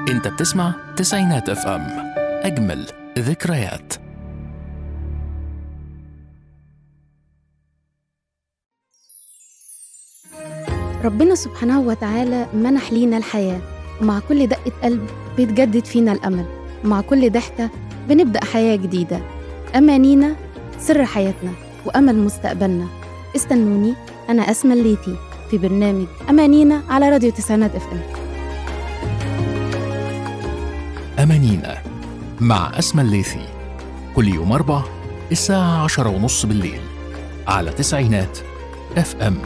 انت بتسمع تسعينات اف ام اجمل ذكريات ربنا سبحانه وتعالى منح لينا الحياة ومع كل دقة قلب بيتجدد فينا الأمل ومع كل ضحكة بنبدأ حياة جديدة أمانينا سر حياتنا وأمل مستقبلنا استنوني أنا أسمى الليثي في برنامج أمانينا على راديو تسعينات اف ام أمانينا مع أسمى الليثي كل يوم أربع الساعة عشرة ونص بالليل على تسعينات اف ام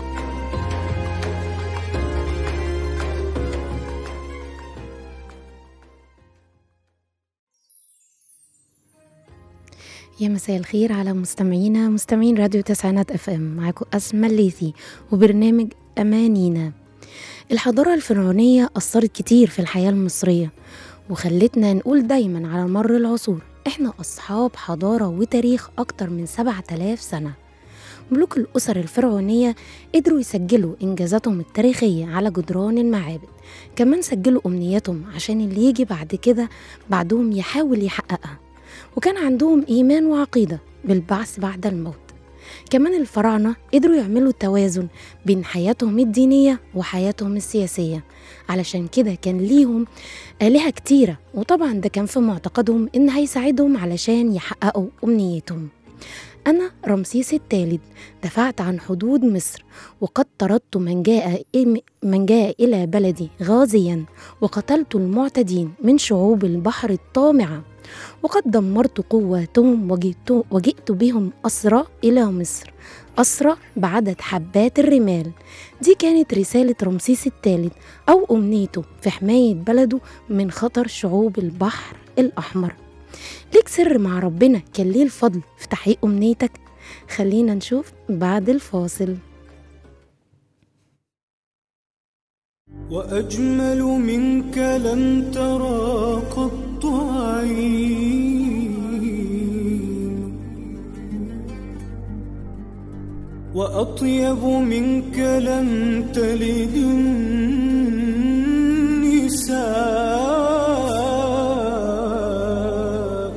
يا مساء الخير على مستمعينا مستمعين راديو تسعينات اف ام معاكم أسمى الليثي وبرنامج أمانينا الحضارة الفرعونية أثرت كتير في الحياة المصرية وخلتنا نقول دايما على مر العصور احنا أصحاب حضارة وتاريخ أكتر من 7000 سنة ملوك الأسر الفرعونية قدروا يسجلوا إنجازاتهم التاريخية على جدران المعابد كمان سجلوا أمنياتهم عشان اللي يجي بعد كده بعدهم يحاول يحققها وكان عندهم إيمان وعقيدة بالبعث بعد الموت كمان الفراعنة قدروا يعملوا توازن بين حياتهم الدينية وحياتهم السياسية علشان كده كان ليهم آلهة كتيرة وطبعا ده كان في معتقدهم إن هيساعدهم علشان يحققوا أمنيتهم أنا رمسيس الثالث دفعت عن حدود مصر وقد طردت من جاء من جاء إلى بلدي غازيا وقتلت المعتدين من شعوب البحر الطامعة وقد دمرت قواتهم وجئت, وجئت بهم أسرى إلى مصر أسرى بعدد حبات الرمال دي كانت رسالة رمسيس الثالث أو أمنيته في حماية بلده من خطر شعوب البحر الأحمر ليك سر مع ربنا كان ليه الفضل في تحقيق أمنيتك خلينا نشوف بعد الفاصل وأجمل منك لم ترى قط عين وأطيب منك لم تلد النساء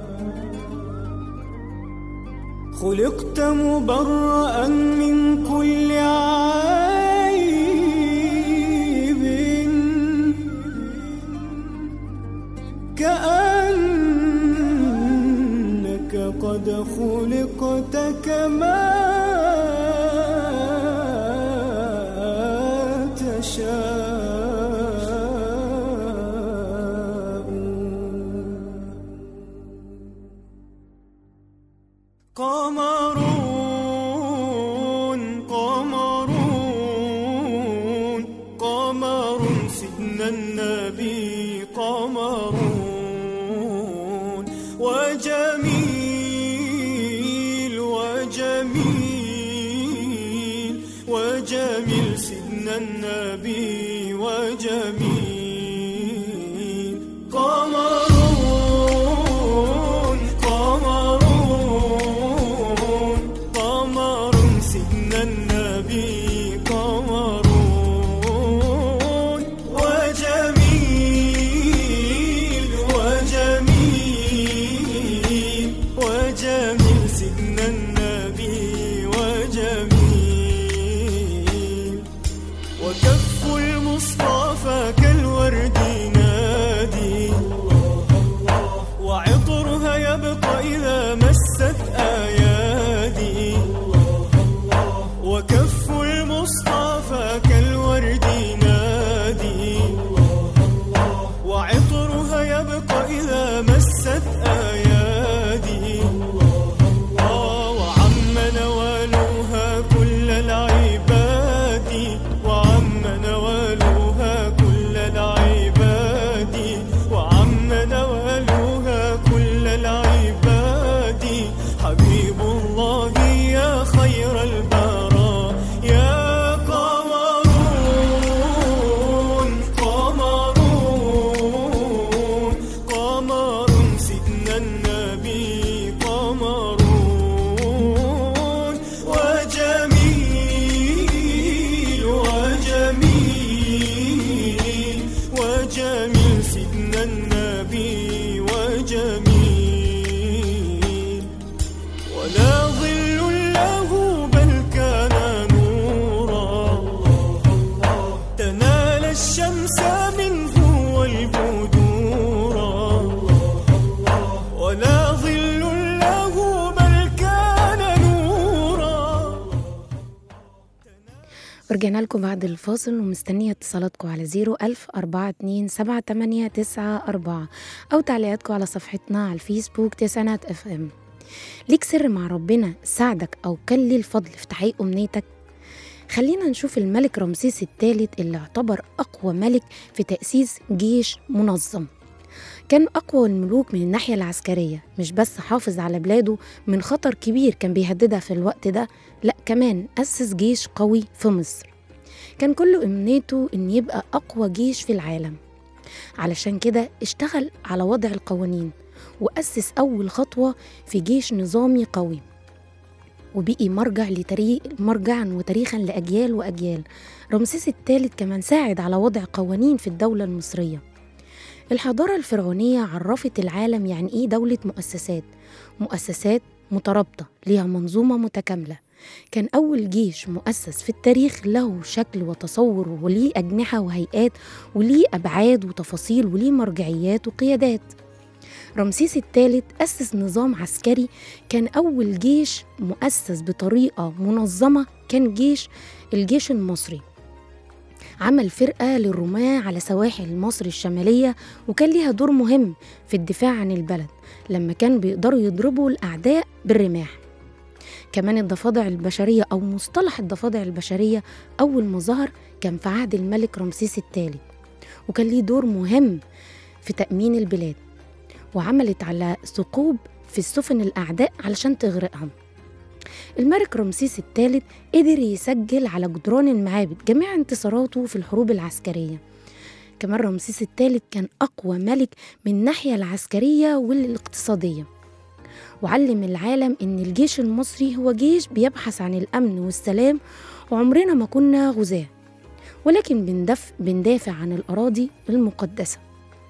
خلقت مبرأ من كل عيب كأنك قد خلقت كما تشاء قمرون قمرون قمر سيدنا النبي قمرون وجميل وجميل وجميل سيدنا النبي وجميل قمرون قمرون قمر سيدنا النبي قمرون وجميل وجميل وجميل سيدنا النبي وجميل وكف المصطفى كالجبال ورجعنا لكم بعد الفاصل ومستنية اتصالاتكم على 01000 42 78 94 أو تعليقاتكم على صفحتنا على الفيسبوك تسعينات اف ام ليك سر مع ربنا ساعدك أو كان ليه الفضل في تحقيق أمنيتك خلينا نشوف الملك رمسيس الثالث اللي اعتبر أقوى ملك في تأسيس جيش منظم كان أقوى الملوك من الناحية العسكرية مش بس حافظ على بلاده من خطر كبير كان بيهددها في الوقت ده لأ كمان أسس جيش قوي في مصر كان كل أمنيته إن يبقى أقوى جيش في العالم علشان كده اشتغل على وضع القوانين وأسس أول خطوة في جيش نظامي قوي وبقي مرجع لتاريخ مرجعا وتاريخا لأجيال وأجيال رمسيس الثالث كمان ساعد على وضع قوانين في الدولة المصرية الحضارة الفرعونية عرفت العالم يعني إيه دولة مؤسسات مؤسسات مترابطة ليها منظومة متكاملة كان أول جيش مؤسس في التاريخ له شكل وتصور وليه أجنحة وهيئات وليه أبعاد وتفاصيل وليه مرجعيات وقيادات رمسيس الثالث أسس نظام عسكري كان أول جيش مؤسس بطريقة منظمة كان جيش الجيش المصري عمل فرقة للرماة على سواحل مصر الشمالية وكان ليها دور مهم في الدفاع عن البلد لما كان بيقدروا يضربوا الأعداء بالرماح كمان الضفادع البشرية أو مصطلح الضفادع البشرية أول ما ظهر كان في عهد الملك رمسيس الثالث وكان ليه دور مهم في تأمين البلاد وعملت على ثقوب في السفن الأعداء علشان تغرقهم الملك رمسيس الثالث قدر يسجل على جدران المعابد جميع انتصاراته في الحروب العسكرية كمان رمسيس الثالث كان أقوى ملك من الناحية العسكرية والاقتصادية وعلم العالم إن الجيش المصري هو جيش بيبحث عن الأمن والسلام وعمرنا ما كنا غزاة ولكن بندف بندافع عن الأراضي المقدسة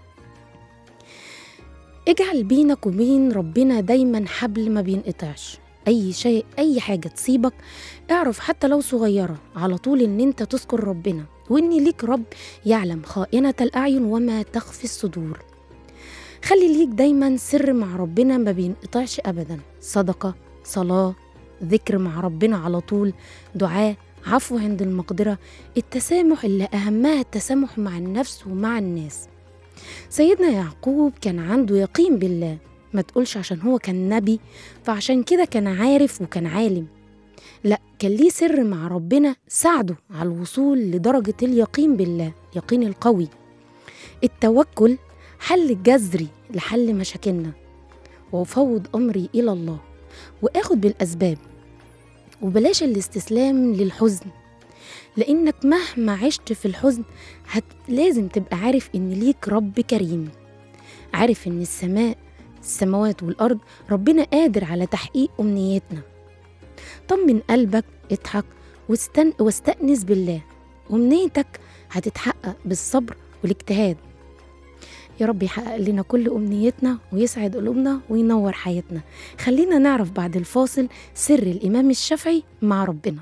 اجعل بينك وبين ربنا دايما حبل ما بينقطعش اي شيء اي حاجه تصيبك اعرف حتى لو صغيره على طول ان انت تذكر ربنا وان ليك رب يعلم خائنه الاعين وما تخفي الصدور خلي ليك دايما سر مع ربنا ما بينقطعش ابدا صدقه صلاه ذكر مع ربنا على طول دعاء عفو عند المقدره التسامح اللي اهمها التسامح مع النفس ومع الناس سيدنا يعقوب كان عنده يقين بالله ما تقولش عشان هو كان نبي فعشان كده كان عارف وكان عالم لا كان ليه سر مع ربنا ساعده على الوصول لدرجة اليقين بالله اليقين القوي التوكل حل جذري لحل مشاكلنا وأفوض أمري إلى الله وآخد بالأسباب وبلاش الاستسلام للحزن لأنك مهما عشت في الحزن هت... لازم تبقى عارف إن ليك رب كريم عارف إن السماء السماوات والأرض ربنا قادر على تحقيق أمنيتنا طمن قلبك اضحك واستن... واستأنس بالله أمنيتك هتتحقق بالصبر والاجتهاد يا رب يحقق لنا كل أمنيتنا ويسعد قلوبنا وينور حياتنا خلينا نعرف بعد الفاصل سر الإمام الشافعي مع ربنا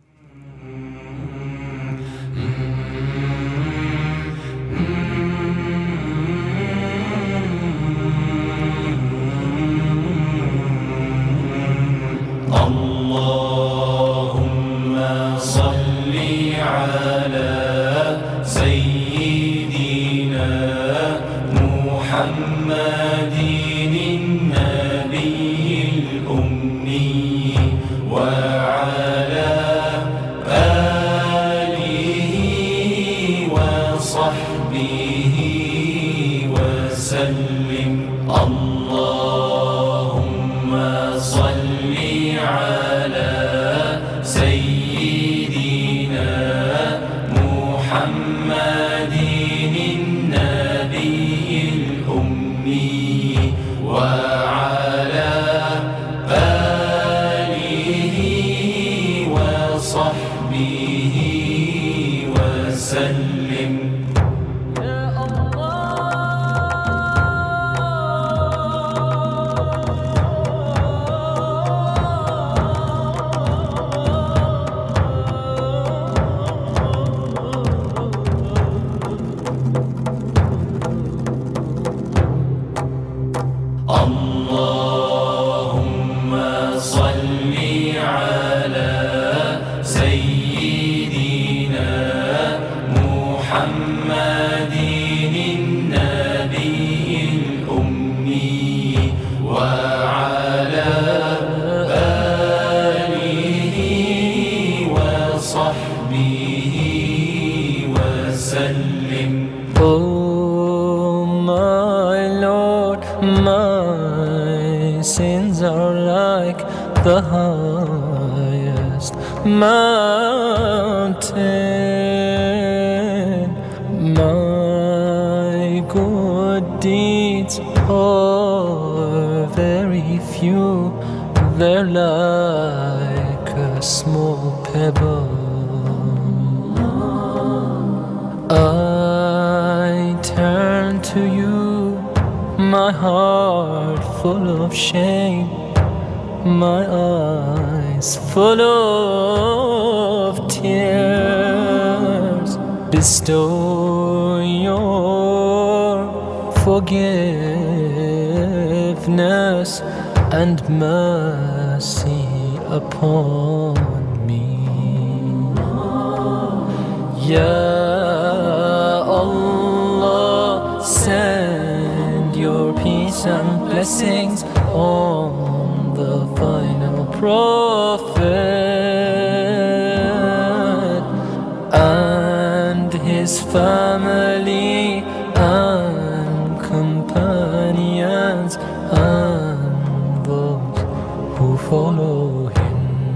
اللهم صل على سيدنا محمد النبي الأمي وعلى آله وصحبه وسلم اللهم صل على سيدنا محمد النبي الأمي وعلى آله وصحبه وسلم اللهم صل على سيدنا وسلم Oh, my Lord, my sins are like the highest mountain. My good deeds are very few, they're like a small pebble. I turn to you, my heart full of shame, my eyes full of tears. Bestow your forgiveness and mercy upon me. Ya Allah, send your peace and blessings on the final prophet and his family and companions and those who follow him.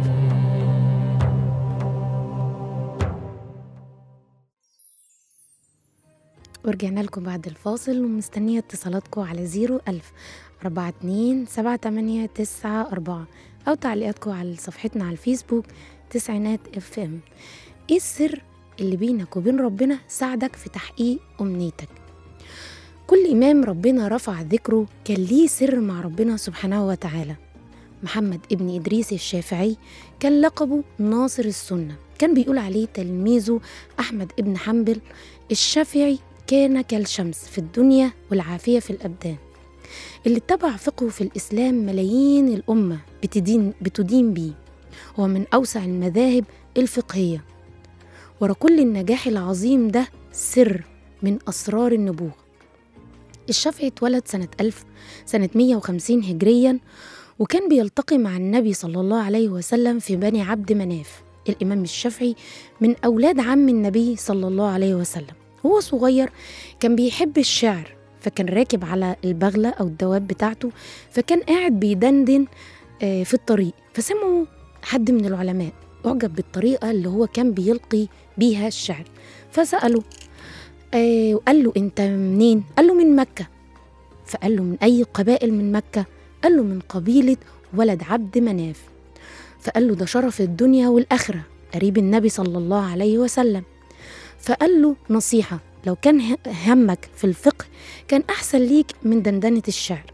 ورجعنا لكم بعد الفاصل ومستنية اتصالاتكم على زيرو ألف أربعة اتنين سبعة تمانية تسعة أربعة أو تعليقاتكم على صفحتنا على الفيسبوك تسعينات اف ام ايه السر اللي بينك وبين ربنا ساعدك في تحقيق أمنيتك كل إمام ربنا رفع ذكره كان ليه سر مع ربنا سبحانه وتعالى محمد ابن إدريس الشافعي كان لقبه ناصر السنة كان بيقول عليه تلميذه أحمد ابن حنبل الشافعي كان كالشمس في الدنيا والعافية في الأبدان اللي اتبع فقهه في الإسلام ملايين الأمة بتدين, بتدين بيه هو من أوسع المذاهب الفقهية ورا كل النجاح العظيم ده سر من أسرار النبوة الشافعي اتولد سنة ألف سنة 150 هجريا وكان بيلتقي مع النبي صلى الله عليه وسلم في بني عبد مناف الإمام الشافعي من أولاد عم النبي صلى الله عليه وسلم وهو صغير كان بيحب الشعر فكان راكب على البغلة أو الدواب بتاعته فكان قاعد بيدندن آه، في الطريق فسمعه حد من العلماء أعجب بالطريقة اللي هو كان بيلقي بيها الشعر فسأله آه وقال له أنت منين؟ قال له من مكة فقال له من أي قبائل من مكة؟ قال له من قبيلة ولد عبد مناف فقال له ده شرف الدنيا والآخرة قريب النبي صلى الله عليه وسلم فقال له نصيحة لو كان ه- همك في الفقه كان أحسن ليك من دندنة الشعر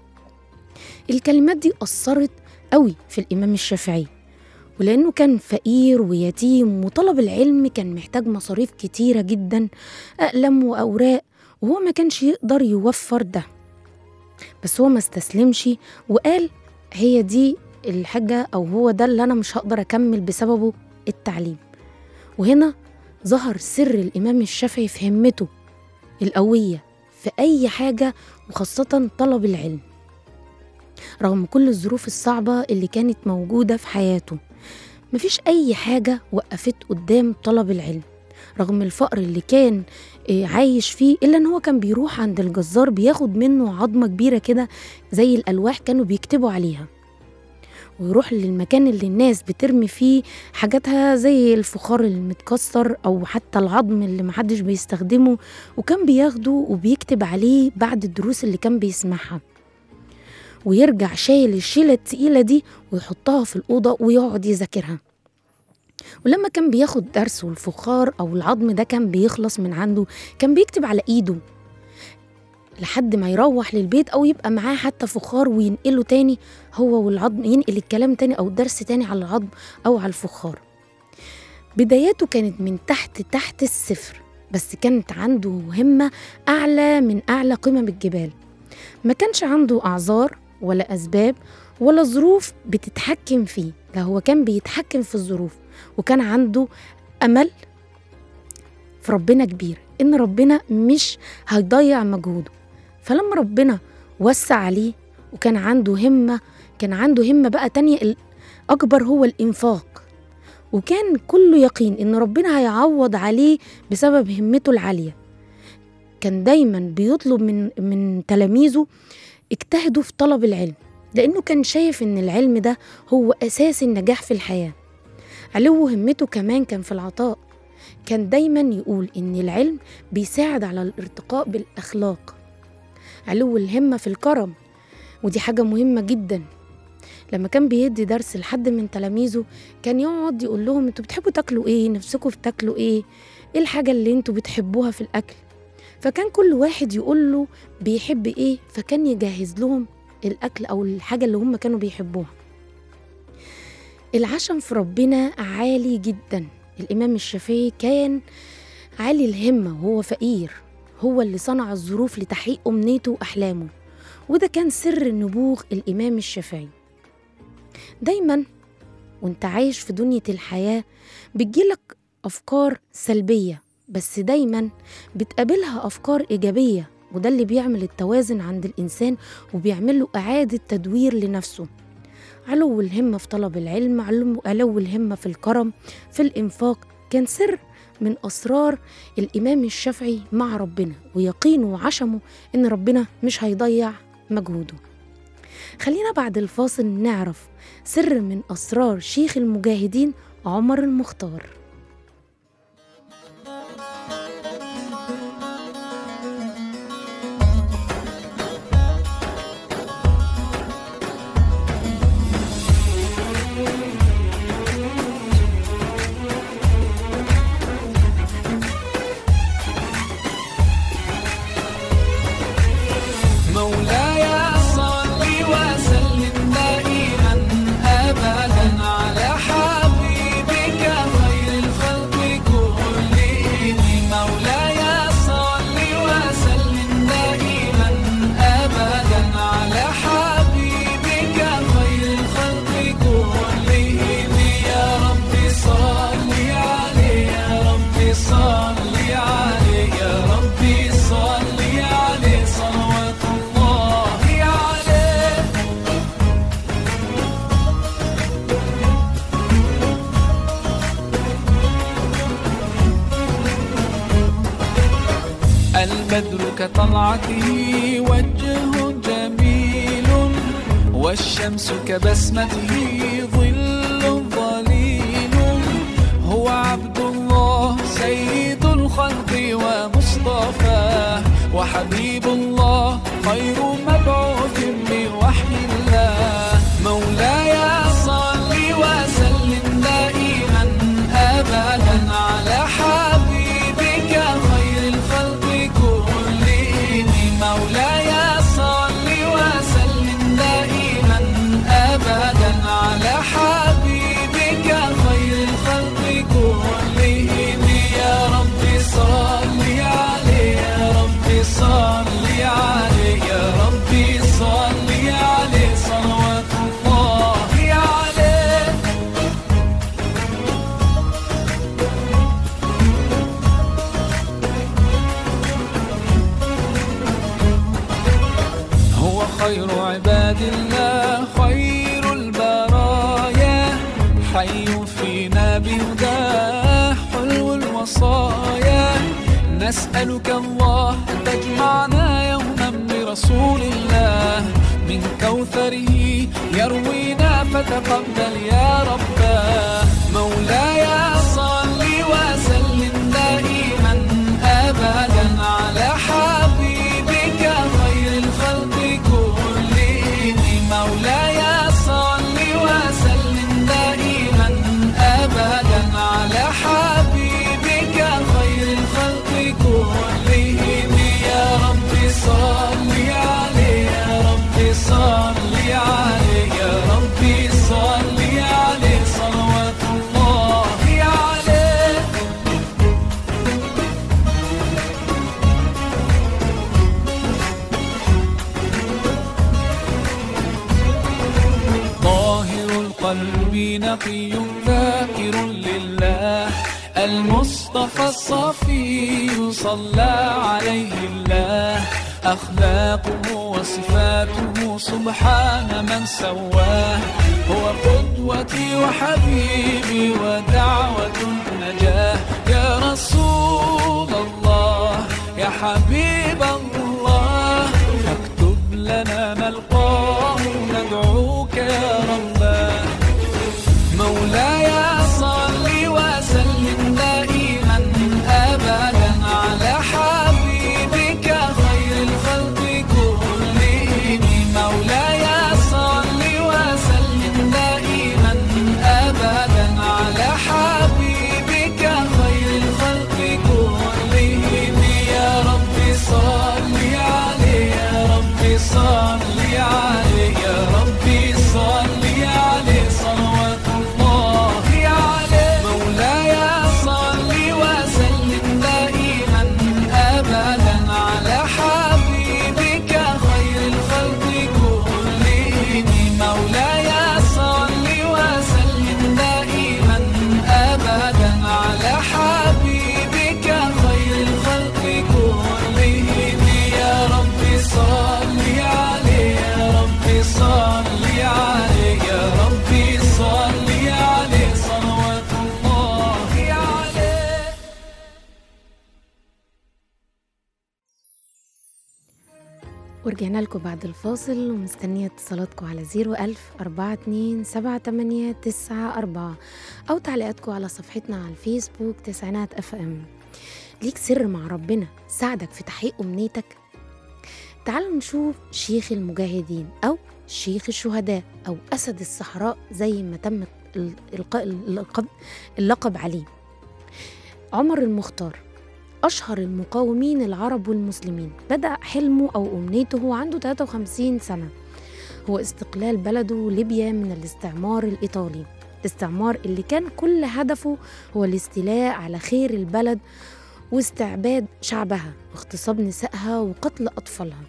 الكلمات دي أثرت قوي في الإمام الشافعي ولأنه كان فقير ويتيم وطلب العلم كان محتاج مصاريف كتيرة جدا أقلام وأوراق وهو ما كانش يقدر يوفر ده بس هو ما استسلمش وقال هي دي الحاجة أو هو ده اللي أنا مش هقدر أكمل بسببه التعليم وهنا ظهر سر الإمام الشافعي في همته القوية في أي حاجة وخاصة طلب العلم رغم كل الظروف الصعبة اللي كانت موجودة في حياته مفيش أي حاجة وقفت قدام طلب العلم رغم الفقر اللي كان آه، عايش فيه إلا إن هو كان بيروح عند الجزار بياخد منه عظمة كبيرة كده زي الألواح كانوا بيكتبوا عليها ويروح للمكان اللي الناس بترمي فيه حاجاتها زي الفخار المتكسر أو حتى العظم اللي محدش بيستخدمه وكان بياخده وبيكتب عليه بعد الدروس اللي كان بيسمعها ويرجع شايل الشيلة التقيلة دي ويحطها في الأوضة ويقعد يذاكرها ولما كان بياخد درس والفخار أو العظم ده كان بيخلص من عنده كان بيكتب على إيده لحد ما يروح للبيت أو يبقى معاه حتى فخار وينقله تاني هو والعظم ينقل الكلام تاني أو الدرس تاني على العظم أو على الفخار بداياته كانت من تحت تحت الصفر بس كانت عنده همة أعلى من أعلى قمم الجبال ما كانش عنده أعذار ولا أسباب ولا ظروف بتتحكم فيه لا هو كان بيتحكم في الظروف وكان عنده أمل في ربنا كبير إن ربنا مش هيضيع مجهوده فلما ربنا وسع عليه وكان عنده همة كان عنده همة بقى تانية ال- أكبر هو الإنفاق وكان كله يقين إن ربنا هيعوض عليه بسبب همته العالية كان دايما بيطلب من من تلاميذه اجتهدوا في طلب العلم لأنه كان شايف إن العلم ده هو أساس النجاح في الحياة علو همته كمان كان في العطاء كان دايما يقول إن العلم بيساعد على الارتقاء بالأخلاق علو الهمة في الكرم ودي حاجة مهمة جدا لما كان بيدي درس لحد من تلاميذه كان يقعد يقول لهم انتوا بتحبوا تاكلوا ايه نفسكم في تاكلوا ايه ايه الحاجة اللي انتوا بتحبوها في الأكل فكان كل واحد يقول له بيحب ايه فكان يجهز لهم الأكل أو الحاجة اللي هم كانوا بيحبوها العشم في ربنا عالي جدا الإمام الشافعي كان عالي الهمة وهو فقير هو اللي صنع الظروف لتحقيق أمنيته وأحلامه وده كان سر نبوغ الإمام الشافعي دايما وانت عايش في دنيا الحياة بتجيلك أفكار سلبية بس دايما بتقابلها أفكار إيجابية وده اللي بيعمل التوازن عند الإنسان وبيعمل له إعادة تدوير لنفسه علو الهمة في طلب العلم علو, علو الهمة في الكرم في الإنفاق كان سر من أسرار الإمام الشافعي مع ربنا ويقينه وعشمه إن ربنا مش هيضيع مجهوده خلينا بعد الفاصل نعرف سر من أسرار شيخ المجاهدين عمر المختار مولاي صل وسلم دائما ابدا على حبيبك خير الخلق كلهم مولاي صل وسلم دائما ابدا على حبيبك خير الخلق كلهم يا رب صل عليه يا رب صل عليه يا رب صل عليه صلوات الله عليه البدر كطلعته وجه جميل والشمس كبسمته ظل ظليل هو عبد الله سيد الخلق ومصطفاه وحبيب الله خير مبعوث بوحي الله مولاي صل وسلم دائما ابدا على حبيبك خير الخلق كلهم مولاي صل وسلم دائما ابدا على حبيبك خير الخلق كلهم يا رب صل عليه يا رب صل عليه يا رب صل عليه صلوات الله عليه هو خير عباد الله خير البرايا حي فينا بهداه حلو الوصايا نسألك الله أن تجمعنا يوما برسول الله من كوثره يروينا فتقبل يا رباه مولاي صل وسلم دائما أبدا على حبيبك خير الخلق كلهم مولاي صل وسلم دائما أبدا على حبيبك خير الخلق كلهم يا رب صل عليه يا رب صل عليه يا رب صل عليه صلوات الله عليه ظاهر القلب نقي ذاكر لله المصطفى الصفي صلى عليه الله أخلاقه وصفاته سبحان من سواه هو قدوتي وحبيبي ودعوة النجاة يا رسول الله يا حبيب الله فاكتب لنا نلقاه ندعوك يا رباه مولاي صل وسلم دائما ابدا على حبيبك خير الخلق كلهم مولاي صل وسلم دائما ابدا على حبيبك خير الخلق كلهم يا رب صل عليه يا رب صل عليه يا رب صل عليه صلوات الله عليه مولاي صل وسلم دائما ابدا على حبيبك خير الخلق كلهم مولاي صل وسلم دائما ابدا على حبيبك خير الخلق كلهم يا رب صل عليه يا رب صل عليه يا رب صل عليه صلوات الله عليه ورجعنا لكم بعد الفاصل ومستنية اتصالاتكم على زيرو ألف أربعة اتنين سبعة تمانية تسعة أربعة أو تعليقاتكم على صفحتنا على الفيسبوك تسعينات أف أم ليك سر مع ربنا ساعدك في تحقيق أمنيتك تعالوا نشوف شيخ المجاهدين أو شيخ الشهداء أو أسد الصحراء زي ما تم ال- إلقاء اللقب, اللقب عليه عمر المختار أشهر المقاومين العرب والمسلمين بدأ حلمه أو أمنيته عنده 53 سنة هو استقلال بلده ليبيا من الاستعمار الإيطالي الاستعمار اللي كان كل هدفه هو الاستيلاء على خير البلد واستعباد شعبها واغتصاب نسائها وقتل أطفالها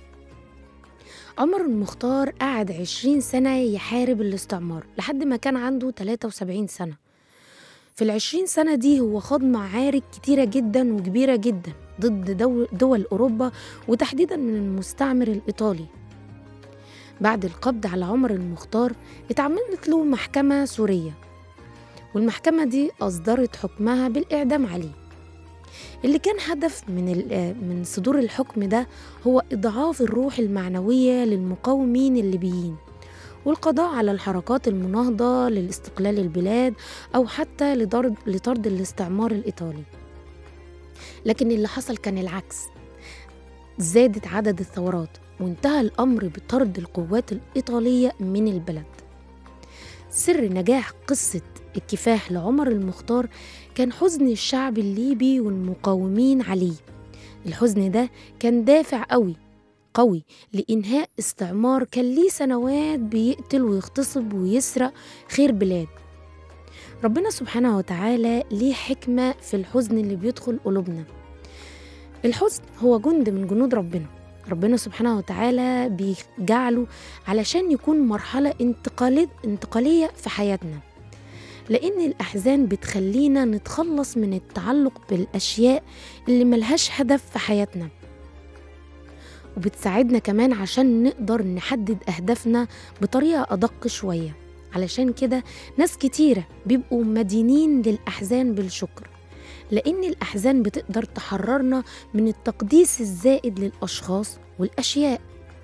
عمر المختار قعد 20 سنة يحارب الاستعمار لحد ما كان عنده 73 سنة في العشرين سنة دي هو خاض معارك كتيرة جدا وكبيرة جدا ضد دول, دول أوروبا وتحديدا من المستعمر الإيطالي بعد القبض على عمر المختار اتعملت له محكمة سورية والمحكمة دي أصدرت حكمها بالإعدام عليه اللي كان هدف من ال- من صدور الحكم ده هو إضعاف الروح المعنوية للمقاومين الليبيين والقضاء على الحركات المناهضة لاستقلال البلاد أو حتى لطرد, لطرد الاستعمار الإيطالي لكن اللي حصل كان العكس زادت عدد الثورات وانتهى الأمر بطرد القوات الإيطالية من البلد سر نجاح قصة الكفاح لعمر المختار كان حزن الشعب الليبي والمقاومين عليه الحزن ده كان دافع قوي قوي لإنهاء استعمار كان ليه سنوات بيقتل ويغتصب ويسرق خير بلاد ربنا سبحانه وتعالى ليه حكمة في الحزن اللي بيدخل قلوبنا الحزن هو جند من جنود ربنا ربنا سبحانه وتعالى بيجعله علشان يكون مرحلة انتقالية انتقالية في حياتنا لأن الأحزان بتخلينا نتخلص من التعلق بالأشياء اللي ملهاش هدف في حياتنا وبتساعدنا كمان عشان نقدر نحدد أهدافنا بطريقة أدق شوية علشان كده ناس كتيرة بيبقوا مدينين للأحزان بالشكر لأن الأحزان بتقدر تحررنا من التقديس الزائد للأشخاص والأشياء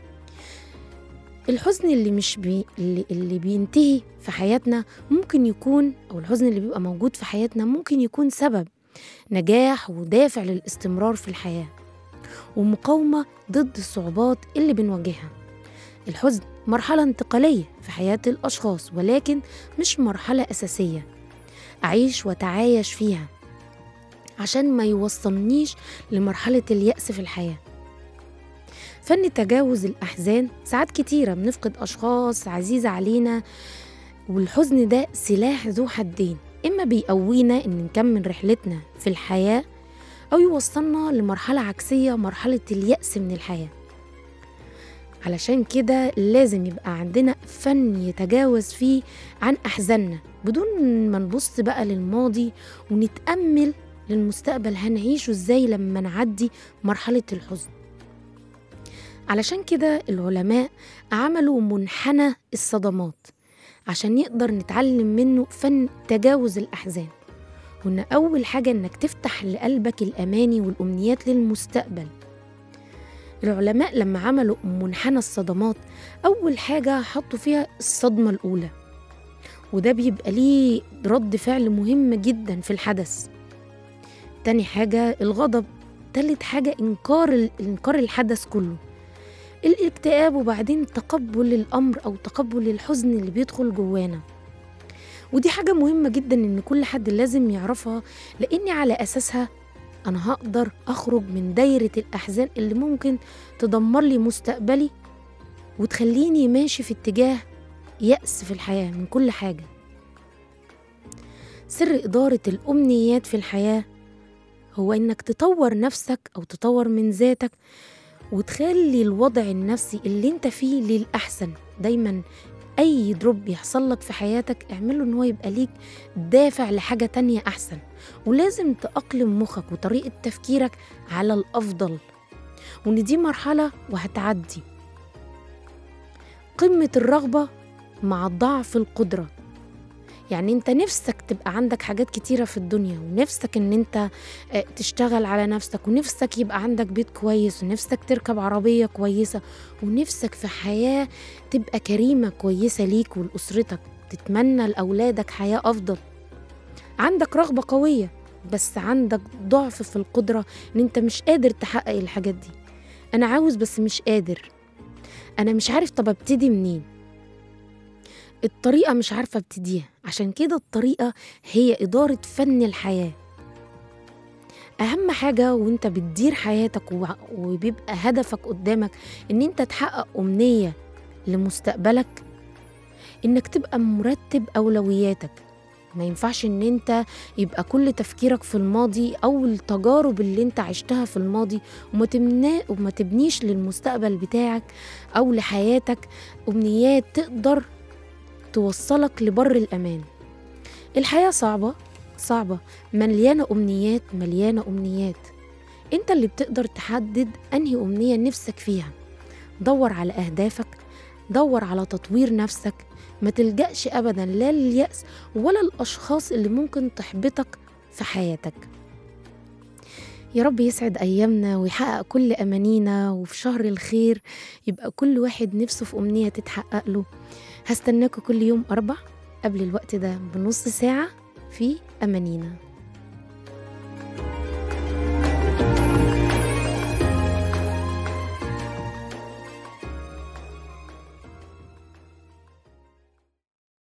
الحزن اللي مش بي اللي, اللي بينتهي في حياتنا ممكن يكون أو الحزن اللي بيبقى موجود في حياتنا ممكن يكون سبب نجاح ودافع للاستمرار في الحياة ومقاومة ضد الصعوبات اللي بنواجهها الحزن مرحلة انتقالية في حياة الأشخاص ولكن مش مرحلة أساسية أعيش وأتعايش فيها عشان ما يوصلنيش لمرحلة اليأس في الحياة فن تجاوز الأحزان ساعات كتيرة بنفقد أشخاص عزيزة علينا والحزن ده سلاح ذو حدين إما بيقوينا إن نكمل رحلتنا في الحياة أو يوصلنا لمرحلة عكسية مرحلة اليأس من الحياة علشان كده لازم يبقى عندنا فن يتجاوز فيه عن أحزاننا بدون ما نبص بقى للماضي ونتأمل للمستقبل هنعيشه ازاي لما نعدي مرحلة الحزن علشان كده العلماء عملوا منحنى الصدمات عشان نقدر نتعلم منه فن تجاوز الأحزان وإن أول حاجة إنك تفتح لقلبك الأماني والأمنيات للمستقبل العلماء لما عملوا منحنى الصدمات أول حاجة حطوا فيها الصدمة الأولى وده بيبقى ليه رد فعل مهم جدا في الحدث تاني حاجة الغضب تالت حاجة إنكار ال- إنكار الحدث كله الاكتئاب وبعدين تقبل الأمر أو تقبل الحزن اللي بيدخل جوانا ودي حاجة مهمة جدا إن كل حد لازم يعرفها لأني على أساسها أنا هقدر أخرج من دايرة الأحزان اللي ممكن تدمر لي مستقبلي وتخليني ماشي في اتجاه يأس في الحياة من كل حاجة سر إدارة الأمنيات في الحياة هو إنك تطور نفسك أو تطور من ذاتك وتخلي الوضع النفسي اللي انت فيه للأحسن دايما أي دروب يحصل لك في حياتك اعمله إن هو يبقى ليك دافع لحاجة تانية أحسن ولازم تأقلم مخك وطريقة تفكيرك على الأفضل وإن دي مرحلة وهتعدي قمة الرغبة مع ضعف القدرة يعني انت نفسك تبقى عندك حاجات كتيرة في الدنيا ونفسك ان انت آه، تشتغل على نفسك ونفسك يبقى عندك بيت كويس ونفسك تركب عربية كويسة ونفسك في حياة تبقى كريمة كويسة ليك ولأسرتك تتمنى لأولادك حياة أفضل عندك رغبة قوية بس عندك ضعف في القدرة ان انت مش قادر تحقق الحاجات دي انا عاوز بس مش قادر انا مش عارف طب ابتدي منين الطريقة مش عارفة ابتديها عشان كده الطريقة هي إدارة فن الحياة أهم حاجة وانت بتدير حياتك و- وبيبقى هدفك قدامك ان انت تحقق أمنية لمستقبلك انك تبقى مرتب أولوياتك ما ينفعش ان انت يبقى كل تفكيرك في الماضي او التجارب اللي انت عشتها في الماضي وما تمنا وما تبنيش للمستقبل بتاعك او لحياتك امنيات تقدر توصلك لبر الأمان الحياة صعبة صعبة مليانة أمنيات مليانة أمنيات أنت اللي بتقدر تحدد أنهي أمنية نفسك فيها دور على أهدافك دور على تطوير نفسك ما تلجأش أبدا لا لليأس ولا الأشخاص اللي ممكن تحبطك في حياتك يا رب يسعد أيامنا ويحقق كل أمانينا وفي شهر الخير يبقى كل واحد نفسه في أمنية تتحقق له هستناكوا كل يوم أربع قبل الوقت ده بنص ساعة في أمانينا